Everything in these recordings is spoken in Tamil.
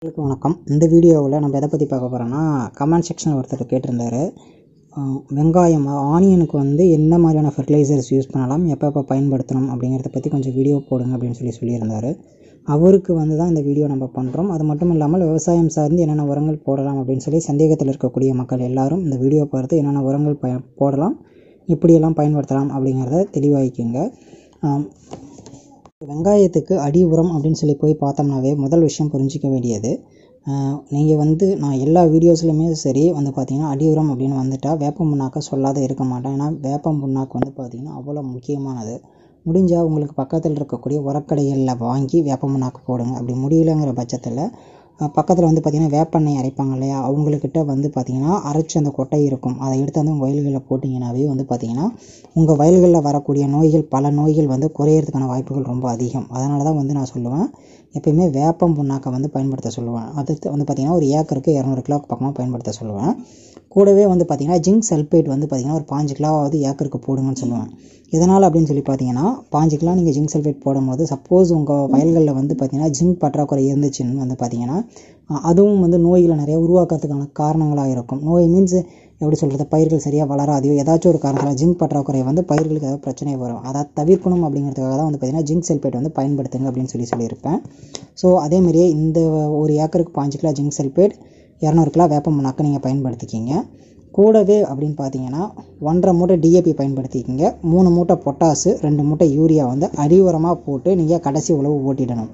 எல்லாருக்கும் வணக்கம் இந்த வீடியோவில் நம்ம எதை பற்றி பார்க்க போகிறோன்னா கமெண்ட் செக்ஷனில் ஒருத்தர் கேட்டிருந்தாரு அஹ் வெங்காயம் ஆனியனுக்கு வந்து என்ன மாதிரியான ஃபெர்டிலைசர்ஸ் யூஸ் பண்ணலாம் எப்போ எப்போ பயன்படுத்தணும் அப்படிங்கிறத பற்றி கொஞ்சம் வீடியோ போடுங்க அப்படின்னு சொல்லி சொல்லியிருந்தாரு அவருக்கு வந்து தான் இந்த வீடியோ நம்ம பண்ணுறோம் அது மட்டும் இல்லாமல் விவசாயம் சார்ந்து என்னென்ன உரங்கள் போடலாம் அப்படின்னு சொல்லி சந்தேகத்தில் இருக்கக்கூடிய மக்கள் எல்லாரும் இந்த வீடியோ பார்த்து என்னென்ன உரங்கள் பய போடலாம் இப்படியெல்லாம் பயன்படுத்தலாம் அப்படிங்கிறத தெளிவாகிக்குங்க ஆம், வெங்காயத்துக்கு அடி உரம் அப்படின்னு சொல்லி போய் பார்த்தோம்னாவே முதல் விஷயம் புரிஞ்சிக்க வேண்டியது நீங்கள் வந்து நான் எல்லா வீடியோஸ்லையுமே சரி வந்து பார்த்தீங்கன்னா அடி உரம் அப்படின்னு வந்துட்டால் வேப்ப புண்ணாக்க சொல்லாத இருக்க மாட்டேன் ஏன்னா வேப்பம் புண்ணாக்கு வந்து பார்த்தீங்கன்னா அவ்வளோ முக்கியமானது முடிஞ்சால் உங்களுக்கு பக்கத்தில் இருக்கக்கூடிய உரக்கடைகளில் வாங்கி வேப்ப புண்ணாக்கு போடுங்க அப்படி முடியலங்கிற பட்சத்தில் பக்கத்தில் வந்து பார்த்திங்கன்னா வேப்பெண்ணெய் அரைப்பாங்க இல்லையா அவங்கக்கிட்ட வந்து பார்த்திங்கன்னா அரைச்சி அந்த கொட்டை இருக்கும் அதை எடுத்து வந்து உங்கள் வயல்களில் போட்டிங்கனாவே வந்து பார்த்திங்கன்னா உங்கள் வயல்களில் வரக்கூடிய நோய்கள் பல நோய்கள் வந்து குறையிறதுக்கான வாய்ப்புகள் ரொம்ப அதிகம் அதனால தான் வந்து நான் சொல்லுவேன் எப்பயுமே வேப்பம் புண்ணாக்கை வந்து பயன்படுத்த சொல்லுவேன் அடுத்து வந்து பார்த்திங்கன்னா ஒரு ஏக்கருக்கு இரநூறு கிலோ பக்கமாக பயன்படுத்த சொல்லுவேன் கூடவே வந்து பார்த்திங்கன்னா ஜிங்க் சல்பேட் வந்து பார்த்திங்கன்னா ஒரு பாஞ்சு கிலோவாவது ஏக்கருக்கு போடுங்கன்னு சொல்லுவேன் இதனால் அப்படின்னு சொல்லி பார்த்தீங்கன்னா பாஞ்சு கிலோ நீங்கள் ஜிங்க் சல்ஃபேட் போடும்போது சப்போஸ் உங்கள் வயல்களில் வந்து பார்த்திங்கன்னா ஜிங்க் பற்றாக்குறை இருந்துச்சுன்னு வந்து பார்த்திங்கன்னா அஹ் அதுவும் வந்து நோய்களை நிறைய உருவாக்குறதுக்கான காரணங்களாக இருக்கும் நோய் மீன்ஸ் எப்படி சொல்கிறது பயிர்கள் சரியாக வளராதையோ ஏதாச்சும் ஒரு காரணத்தில் ஜிங்க் பற்றாக்குறை வந்து பயிர்களுக்கு ஏதாவது பிரச்சனை வரும் அதை தவிர்க்கணும் அப்படிங்கிறதுக்காக தான் வந்து பார்த்திங்கன்னா ஜிங்க் சல்பேட் வந்து பயன்படுத்துங்க அப்படின்னு சொல்லி சொல்லியிருப்பேன் ஸோ அதேமாதிரியே இந்த ஒரு ஏக்கருக்கு பாஞ்சு கிலோ ஜிங்க் சல்பேட் இரநூறு கிலோ வேப்ப முன்னாக்க நீங்கள் பயன்படுத்திக்கிங்க கூடவே அப்படின்னு பார்த்தீங்கன்னா ஒன்றரை மூட்டை டிஏபி பயன்படுத்திக்கிங்க மூணு மூட்டை பொட்டாசு ரெண்டு மூட்டை யூரியா வந்து அடி உரமாக போட்டு நீங்கள் கடைசி உழவு ஓட்டிடணும்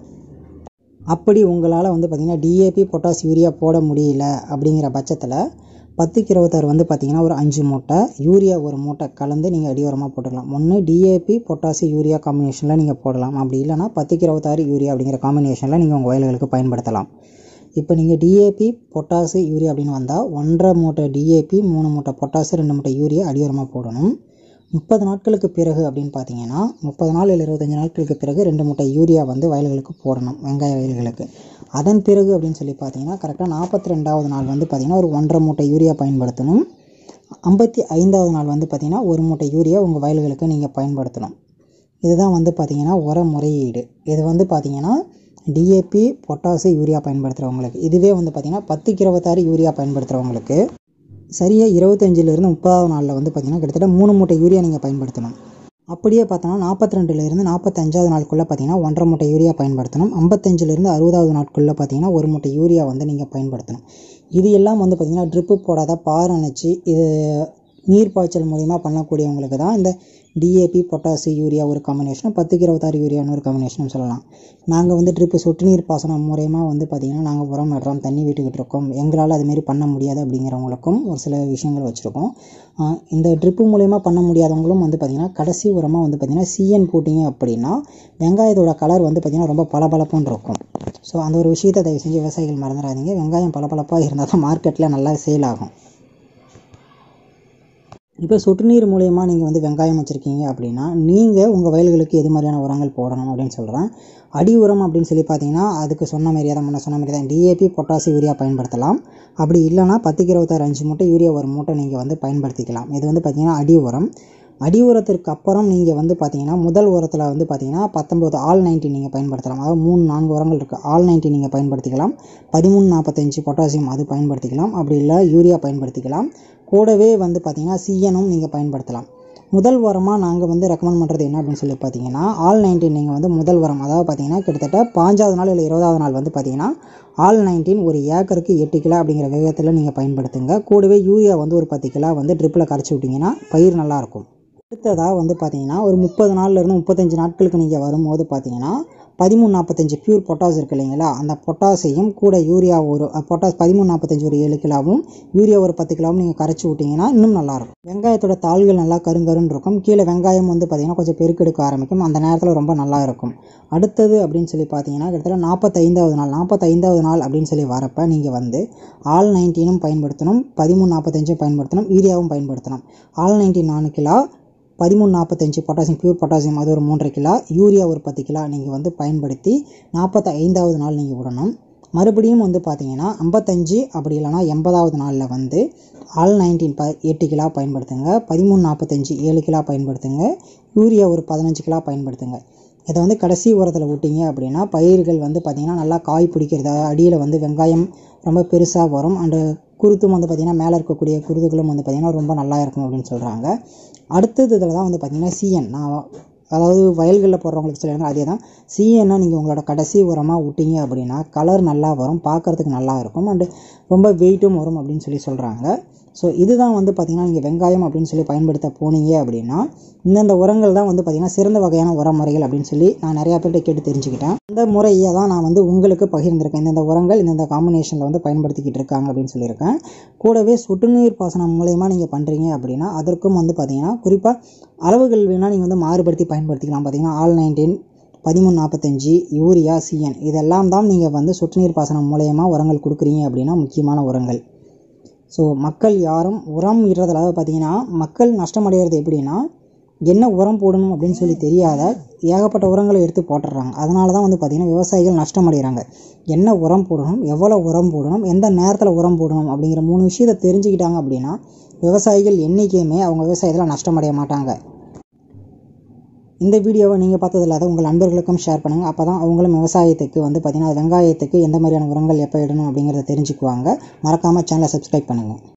அப்படி உங்களால் வந்து பார்த்திங்கன்னா டிஏபி பொட்டாஸ் யூரியா போட முடியல அப்படிங்கிற பட்சத்தில் பத்துக்கு இருபத்தாறு வந்து பார்த்திங்கன்னா ஒரு அஞ்சு மூட்டை யூரியா ஒரு மூட்டை கலந்து நீங்கள் அடி உரமாக போட்டுக்கலாம் ஒன்று டிஏபி பொட்டாசு யூரியா காம்பினேஷனில் நீங்கள் போடலாம் அப்படி இல்லைனா பத்துக்கு இருபத்தாறு யூரியா அப்படிங்கிற காம்பினேஷனில் நீங்கள் உங்கள் வயல்களுக்கு பயன்படுத்தலாம் இப்போ நீங்கள் டிஏபி பொட்டாசு யூரியா அப்படின்னு வந்தால் ஒன்றரை மூட்டை டிஏபி மூணு மூட்டை பொட்டாசு ரெண்டு மூட்டை யூரியா அடியோரமாக போடணும் முப்பது நாட்களுக்கு பிறகு அப்படின்னு பார்த்தீங்கன்னா முப்பது நாள் இல்லை இருபத்தஞ்சி நாட்களுக்கு பிறகு ரெண்டு மூட்டை யூரியா வந்து வயல்களுக்கு போடணும் வெங்காய வயல்களுக்கு அதன் பிறகு அப்படின்னு சொல்லி பார்த்தீங்கன்னா கரெக்டாக நாற்பத்தி ரெண்டாவது நாள் வந்து பார்த்திங்கன்னா ஒரு ஒன்றரை மூட்டை யூரியா பயன்படுத்தணும் ஐம்பத்தி ஐந்தாவது நாள் வந்து பார்த்திங்கன்னா ஒரு மூட்டை யூரியா உங்கள் வயல்களுக்கு நீங்கள் பயன்படுத்தணும் இதுதான் வந்து பார்த்திங்கன்னா உர முறையீடு இது வந்து பார்த்திங்கன்னா டிஏபி பொட்டாசு யூரியா பயன்படுத்துகிறவங்களுக்கு இதுவே வந்து பார்த்திங்கன்னா பத்துக்கு இருபத்தாறு யூரியா பயன்படுத்துகிறவங்களுக்கு சரியாக இருபத்தஞ்சிலிருந்து முப்பதாவது நாளில் வந்து பார்த்திங்கன்னா கிட்டத்தட்ட மூணு மூட்டை யூரியா நீங்கள் பயன்படுத்தணும் அப்படியே பார்த்தோன்னா நாற்பத்தி ரெண்டுலேருந்து நாற்பத்தஞ்சாவது நாளுக்குள்ளே பார்த்தீங்கன்னா ஒன்றரை மூட்டை யூரியா பயன்படுத்தணும் ஐம்பத்தஞ்சிலேருந்து அறுபதாவது நாட்குள்ளே பார்த்தீங்கன்னா ஒரு மூட்டை யூரியா வந்து நீங்கள் பயன்படுத்தணும் இது எல்லாம் வந்து பார்த்திங்கன்னா ட்ரிப்பு போடாத பார் அணைச்சி இது நீர் பாய்ச்சல் மூலிமா பண்ணக்கூடியவங்களுக்கு தான் இந்த டிஏபி பொட்டாசு யூரியா ஒரு காம்பினேஷனும் பத்துக்கு இருபத்தாறு யூரியான்னு ஒரு காம்பினேஷனும் சொல்லலாம் நாங்கள் வந்து ட்ரிப்பு சொட்டு நீர் பாசனம் மூலயமா வந்து பார்த்திங்கன்னா நாங்கள் உரம் நடுறோம் தண்ணி விட்டுக்கிட்டு இருக்கோம் எங்களால் அதுமாரி பண்ண முடியாது அப்படிங்கிறவங்களுக்கும் ஒரு சில விஷயங்கள் வச்சுருக்கோம் ஆஹ் இந்த ட்ரிப்பு மூலயமா பண்ண முடியாதவங்களும் வந்து பார்த்திங்கன்னா கடைசி உரமாக வந்து பார்த்திங்கன்னா சிஎன் போட்டிங்க அப்படின்னா வெங்காயத்தோட கலர் வந்து பார்த்திங்கன்னா ரொம்ப பளபளப்புன்னு இருக்கும் ஸோ அந்த ஒரு விஷயத்தை தயவு செஞ்சு விவசாயிகள் மறந்துடாதீங்க வெங்காயம் பளபளப்பாக இருந்தால் தான் மார்க்கெட்டில் நல்லா சேல் ஆகும் இப்போ சொட்டு நீர் மூலயமா நீங்கள் வந்து வெங்காயம் வச்சுருக்கீங்க அப்படின்னா நீங்கள் உங்கள் வயல்களுக்கு எது மாதிரியான உரங்கள் போடணும் அப்படின்னு சொல்கிறேன் அடி உரம் அப்படின்னு சொல்லி பார்த்தீங்கன்னா அதுக்கு சொன்ன மாதிரியே தான் முன்ன சொன்ன மாதிரி தான் டிஏபி பொட்டாசு யூரியா பயன்படுத்தலாம் அப்படி இல்லைனா பத்துக்கு இருபத்தாறு அஞ்சு மூட்டை யூரியா ஒரு மூட்டை நீங்கள் வந்து பயன்படுத்திக்கலாம் இது வந்து பார்த்திங்கன்னா அடி உரம் அடி உரத்திற்கு அப்புறம் நீங்கள் வந்து பார்த்தீங்கன்னா முதல் உரத்தில் வந்து பார்த்தீங்கன்னா பத்தொம்போது ஆல் நைன்டி நீங்கள் பயன்படுத்தலாம் அதாவது மூணு நான்கு உரங்கள் இருக்குது ஆல் நைன்டி நீங்கள் பயன்படுத்திக்கலாம் பதிமூணு நாற்பத்தஞ்சு பொட்டாசியம் அது பயன்படுத்திக்கலாம் அப்படி இல்லை யூரியா பயன்படுத்திக்கலாம் கூடவே வந்து பார்த்தீங்கன்னா சிஎனும் நீங்கள் பயன்படுத்தலாம் முதல் உரமாக நாங்கள் வந்து ரெக்கமெண்ட் பண்ணுறது என்ன அப்படின்னு சொல்லி பார்த்தீங்கன்னா ஆல் நைன்டீன் நீங்கள் வந்து முதல் உரம் அதாவது பார்த்தீங்கன்னா கிட்டத்தட்ட பாஞ்சாவது நாள் இல்லை இருபதாவது நாள் வந்து பார்த்தீங்கன்னா ஆல் நைன்டீன் ஒரு ஏக்கருக்கு எட்டு கிலோ அப்படிங்கிற வேகத்தில் நீங்கள் பயன்படுத்துங்க கூடவே யூரியா வந்து ஒரு பத்து கிலோ வந்து ட்ரிப்பில் கரைச்சி விட்டிங்கன்னா பயிர் நல்லாயிருக்கும் அடுத்ததாக வந்து பார்த்தீங்கன்னா ஒரு முப்பது நாள்லேருந்து முப்பத்தஞ்சு நாட்களுக்கு நீங்கள் வரும்போது பார்த்தீங்கன்னா பதிமூணு நாற்பத்தஞ்சு பியூர் பொட்டாஸ் இருக்கு இல்லைங்களா அந்த பொட்டாசையும் கூட யூரியா ஒரு பொட்டாஸ் பதிமூணு நாற்பத்தஞ்சு ஒரு ஏழு கிலோவும் யூரியா ஒரு பத்து கிலோவும் நீங்கள் கரைச்சி விட்டிங்கன்னா இன்னும் நல்லாயிருக்கும் வெங்காயத்தோட தாள்கள் நல்லா கருங்கருன்னு இருக்கும் கீழே வெங்காயம் வந்து பார்த்திங்கன்னா கொஞ்சம் பெருக்கெடுக்க ஆரம்பிக்கும் அந்த நேரத்தில் ரொம்ப நல்லா இருக்கும் அடுத்தது அப்படின்னு சொல்லி பார்த்தீங்கன்னா கிட்டத்தட்ட நாற்பத்தைந்தாவது நாள் நாற்பத்தைந்தாவது நாள் அப்படின்னு சொல்லி வரப்போ நீங்கள் வந்து ஆல் நைன்டீனும் பயன்படுத்தணும் பதிமூணு நாற்பத்தஞ்சும் பயன்படுத்தணும் யூரியாவும் பயன்படுத்தணும் ஆல் நைன்டீன் நாலு கிலோ பதிமூணு நாற்பத்தஞ்சு பொட்டாசியம் பியூர் பொட்டாசியம் அது ஒரு மூன்றரை கிலோ யூரியா ஒரு பத்து கிலோ நீங்கள் வந்து பயன்படுத்தி நாற்பத்தி ஐந்தாவது நாள் நீங்கள் விடணும் மறுபடியும் வந்து பார்த்தீங்கன்னா ஐம்பத்தஞ்சு அப்படி இல்லைனா எண்பதாவது நாளில் வந்து ஆல் நைன்டீன் ப எட்டு கிலோ பயன்படுத்துங்க பதிமூணு நாற்பத்தஞ்சு ஏழு கிலோ பயன்படுத்துங்க யூரியா ஒரு பதினஞ்சு கிலோ பயன்படுத்துங்க இதை வந்து கடைசி உரத்தில் விட்டீங்க அப்படின்னா பயிர்கள் வந்து பார்த்திங்கன்னா நல்லா காய் பிடிக்கிறது அடியில் வந்து வெங்காயம் ரொம்ப பெருசாக வரும் அண்டு குருத்தும் வந்து பார்த்திங்கன்னா மேலே இருக்கக்கூடிய குருதுகளும் வந்து பார்த்திங்கன்னா ரொம்ப நல்லா இருக்கும் அப்படின்னு சொல்கிறாங்க அடுத்தது இதில் தான் வந்து பார்த்திங்கன்னா சிஎன் நான் அதாவது வயல்களில் போடுறவங்களுக்கு சொல்லிடுங்க அதே தான் சிஎன்னா நீங்கள் உங்களோட கடைசி உரமாக விட்டீங்க அப்படின்னா கலர் நல்லா வரும் பார்க்குறதுக்கு நல்லா இருக்கும் அண்டு ரொம்ப வெயிட்டும் வரும் அப்படின்னு சொல்லி சொல்கிறாங்க ஸோ இதுதான் வந்து பார்த்திங்கன்னா நீங்கள் வெங்காயம் அப்படின்னு சொல்லி பயன்படுத்த போனீங்க அப்படின்னா இந்தந்த உரங்கள் தான் வந்து பார்த்திங்கன்னா சிறந்த வகையான உர முறைகள் அப்படின்னு சொல்லி நான் நிறையா பேர்கிட்ட கேட்டு தெரிஞ்சுக்கிட்டேன் அந்த முறையை தான் நான் வந்து உங்களுக்கு பகிர்ந்திருக்கேன் இந்தந்த உரங்கள் இந்தந்த காம்பினேஷனில் வந்து பயன்படுத்திக்கிட்டு இருக்காங்க அப்படின்னு சொல்லியிருக்கேன் கூடவே சொட்டு நீர் பாசனம் மூலயமா நீங்கள் பண்ணுறீங்க அப்படின்னா அதற்கும் வந்து பார்த்திங்கன்னா குறிப்பாக அளவுகள் வேணால் நீங்கள் வந்து மாறுபடுத்தி பயன்படுத்திக்கலாம் பார்த்திங்கன்னா ஆல் நைன்டீன் பதிமூணு நாற்பத்தஞ்சு யூரியா சிஎன் இதெல்லாம் தான் நீங்கள் வந்து சொட்டு நீர் பாசனம் மூலயமா உரங்கள் கொடுக்குறீங்க அப்படின்னா முக்கியமான உரங்கள் ஸோ மக்கள் யாரும் உரம் இடுறதுல அதாவது பார்த்திங்கன்னா மக்கள் நஷ்டமடைகிறது எப்படின்னா என்ன உரம் போடணும் அப்படின்னு சொல்லி தெரியாத ஏகப்பட்ட உரங்களை எடுத்து போட்டுடுறாங்க அதனால தான் வந்து பார்த்திங்கன்னா விவசாயிகள் நஷ்டமடைகிறாங்க என்ன உரம் போடணும் எவ்வளோ உரம் போடணும் எந்த நேரத்தில் உரம் போடணும் அப்படிங்கிற மூணு விஷயத்தை தெரிஞ்சுக்கிட்டாங்க அப்படின்னா விவசாயிகள் என்றைக்குமே அவங்க விவசாயத்தில் நஷ்டமடைய மாட்டாங்க இந்த வீடியோவை நீங்கள் பார்த்தது இல்லாத உங்கள் நண்பர்களுக்கும் ஷேர் பண்ணுங்கள் அப்போ தான் அவங்களும் விவசாயத்துக்கு வந்து பார்த்திங்கன்னா வெங்காயத்துக்கு எந்த மாதிரியான உரங்கள் எப்போ இடணும் அப்படிங்கிறத தெரிஞ்சுக்குவாங்க மறக்காமல் சேனலை சப்ஸ்கிரைப் பண்ணுங்கள்